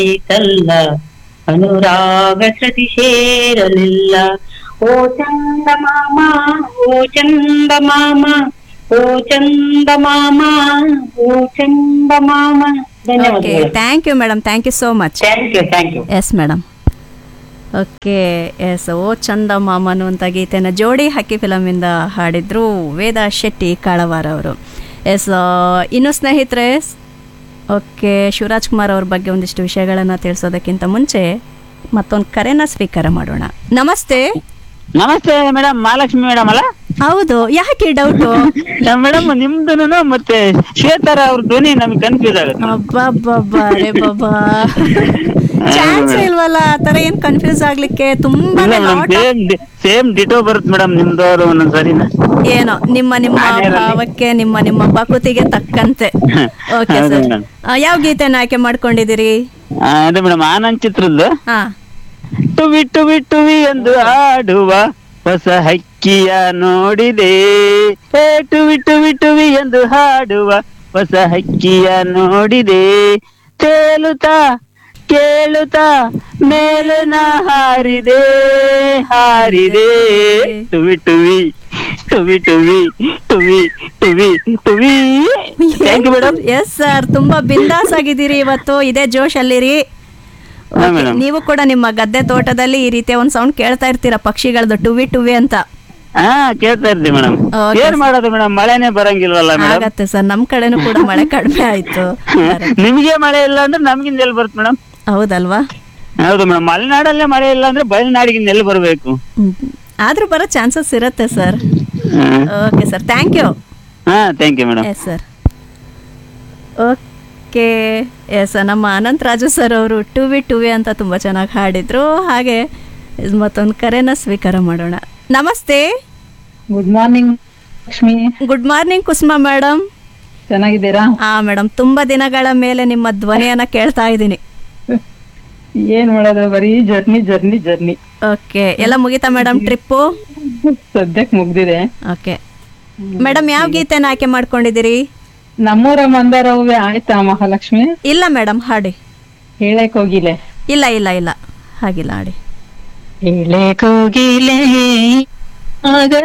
ಕಲ್ಲ ಅನುರಾಗ ಶ್ರುತಿ ಸೇರಲಿಲ್ಲ ಓ ಚಂದ ಮಾಮ ಓ ಚಂದ ಮಾಮ ಓ ಚಂದ ಮಾಮ ಓ ಚಂದ ಮಾಮ ಓಕೆ ಧನ್ಯವಾದಗಳು thank you madam thank you so much thank you thank you yes madam okay yes ಓ ಚಂದ ಮಾಮ ಅನ್ನುವಂಥ ಗೀತೆನ ಜೋಡಿ ಹಕ್ಕಿ ಫಿಲಮಿಂದ ಹಾಡಿದ್ರು ವೇದ ಶೆಟ್ಟಿ ಕಾಳವಾರ ಅವರು ಎಸ್ ಇನ್ನು ಸ್ನೇಹಿತರೆ ಓಕೆ ಶಿವರಾಜ್ ಕುಮಾರ್ ಅವ್ರ ಬಗ್ಗೆ ಒಂದಿಷ್ಟು ವಿಷಯಗಳನ್ನು ತಿಳಿಸೋದಕ್ಕಿಂತ ಮುಂಚೆ ಮತ್ತೊಂದು ಕರೆನ ಸ್ವೀಕಾರ ಮಾಡೋಣ ನಮಸ್ತೆ ನಮಸ್ತೆ ಮೇಡಮ್ ಮಹಾಲಕ್ಷ್ಮಿ ಮೇಡಮ್ ಅಲ್ಲ ಹೌದು ಯಾಕೆ ಡೌಟು ಮೇಡಮ್ ನಿಮ್ದು ಮತ್ತೆ ಶ್ವೇತಾರ ಅವ್ರ ಧ್ವನಿ ನಮ್ಗೆ ಕನ್ಫ್ಯೂಸ್ ಆಗುತ್ತೆ ಅಬ್ಬಬ್ಬಬ್ಬಾ ರೇ ಬಾಬಾ ಚಾನ್ಸ್ ಇಲ್ವಲ್ಲ ಆ ಥರ ಏನು ಕನ್ಫ್ಯೂಸ್ ಆಗ್ಲಿಕ್ಕೆ ತುಂಬಾನೇ ಲಾಟ್ ಸೇಮ್ ಸೇಮ್ ಡಿಟೋ ಬರುತ್ತೆ ಮೇಡಮ್ ನಿಮ್ದವ್ರು ಒಂದೊಂದ್ ಸರಿನ ಏನೋ ನಿಮ್ಮ ನಿಮ್ಮ ನಾನೇನಲ್ಲಿ. ಭಾವಕ್ಕೆ ನಿಮ್ಮ ನಿಮ್ಮ ಬಕುತಿಗೆ ತಕ್ಕಂತೆ ಓಕೆ ಹೌದು ಸರ್ ಮೇಡಮ್. ಯಾವ ಗೀತೆನ ಆಯ್ಕೆ ಮಾಡ್ಕೊಂಡಿದ್ದೀರಿ ಆ, ಅದೇ ಮೇಡಮ್ ಆನಂದ್ ಚಿತ್ರದ್ದು ಹಾ ಟುವಿ ಟುವಿ ಟುವಿ ಎಂದು ಆಡುವ ಹೊಸ ಹಕ್ಕಿಯ ನೋಡಿದೆ ಏ ಟುವಿ ಟುವಿ ಟುವಿ ಎಂದು ಹಾಡುವ ಹೊಸ ಹಕ್ಕಿಯ ನೋಡಿದೆ ತೇಲುತ್ತಾ ಕೇಳುತ್ತಾ ಮೇಲನ ಹಾರಿದೆ ಹಾರಿದೆ ಟುವಿ ಟುವಿ ಟುವಿ ಟುವಿ ಟುವಿ ಟುವಿ ಟುವಿ thank you madam yes sir ತುಂಬಾ ಬಿಂದಾಸ್ ಆಗಿದ್ದೀರಿ ಇವತ್ತು ಇದೇ ಜೋಶ್ ಅಲ್ಲಿರಿ ಹಾ, Okay, madam. ನೀವು ಕೂಡ ನಿಮ್ಮ ಗದ್ದೆ ತೋಟದಲ್ಲಿ ಈ ರೀತಿಯ ಒಂದು ಸೌಂಡ್ ಕೇಳ್ತಾ ಇರ್ತೀರಾ ಪಕ್ಷಿಗಳದ್ದು ಟುವಿ ಟುವಿ ಅಂತ ಹಾ ಕೇಳ್ತಾ ಇರ್ತೀವಿ ಮೇಡಮ್ Okay, ಏನ್ ಮಾಡೋದು ಮೇಡಮ್ ಮಳೆನೇ ಬರಂಗಿಲ್ವಲ್ಲ ಮೇಡಮ್ ಆಗತ್ತೆ ಸರ್ ನಮ್ ಕಡೆನೂ ಕೂಡ ಮಳೆ ಕಡಿಮೆ ಆಯ್ತು ನಿಮ್ಗೆ ಮಳೆ ಇಲ್ಲ ಅಂದ್ರೆ ನಮ್ಗಿಂದ ಎಲ್ಲಿ ಬರುತ್ತೆ ಮೇಡಮ್ ಹೌದಲ್ವಾ ಹೌದು ಮೇಡಮ್ ಮಲೆನಾಡಲ್ಲೇ ಮಳೆ ಇಲ್ಲ ಅಂದ್ರೆ ಬಯಲುನಾಡಿಗಿಂದ ಎಲ್ಲಿ ಬರಬೇಕು ಹ್ಮ್. ಆದ್ರೂ ಬರೋ ಚಾನ್ಸಸ್ ಇರುತ್ತೆ sir okay sir thank you ಹಾ thank you madam yes sir okay yes ನಮ್ಮ ಅನಂತ್ ರಾಜು ಸರ್ ಅವರು ಟು ವಿ ಟು ವಿ ಅಂತ ತುಂಬ ಚೆನ್ನಾಗಿ ಹಾಡಿದ್ರು ಹಾಗೆ ಮತ್ತೊಂದು ಕರೆನ ಸ್ವೀಕಾರ ಮಾಡೋಣ ನಮಸ್ತೆ good morning Lakshmi good morning Kusuma madam ಚೆನ್ನಾಗಿದ್ದೀರಾ ಹಾ ಮೇಡಮ್ ತುಂಬ ದಿನಗಳ ಮೇಲೆ ನಿಮ್ಮ ಧ್ವನಿಯನ್ನು ಕೇಳ್ತಾ ಇದ್ದೀನಿ ಏನ್ ಮಾಡೋದು ಬರೀ ಜರ್ನಿ ಜರ್ನಿ ಜರ್ನಿ ಓಕೆ ಎಲ್ಲ ಮುಗೀತಾ ಮೇಡಮ್ ಟ್ರಿಪ್ಪು ಸದ್ಯಕ್ ಮುಗ್ದಿದೆ ಓಕೆ ಮೇಡಮ್ ಯಾವ ಗೀತೆನ ಆಯ್ಕೆ ಮಾಡ್ಕೊಂಡಿದ್ದೀರಿ ನಮ್ಮೂರ ಮಂದಾರ ಹೂವೆ ಆಯ್ತಾ ಮಹಾಲಕ್ಷ್ಮಿ ಇಲ್ಲ ಮೇಡಮ್ ಹಾಡಿ ಹೇಳಕ್ ಹೋಗಿಲೆ ಇಲ್ಲ ಇಲ್ಲ ಇಲ್ಲ ಹಾಗಿಲ್ಲ ಹಾಡಿ ಹೇಳಕ್ ಹೋಗಿಲೆ ಆಗ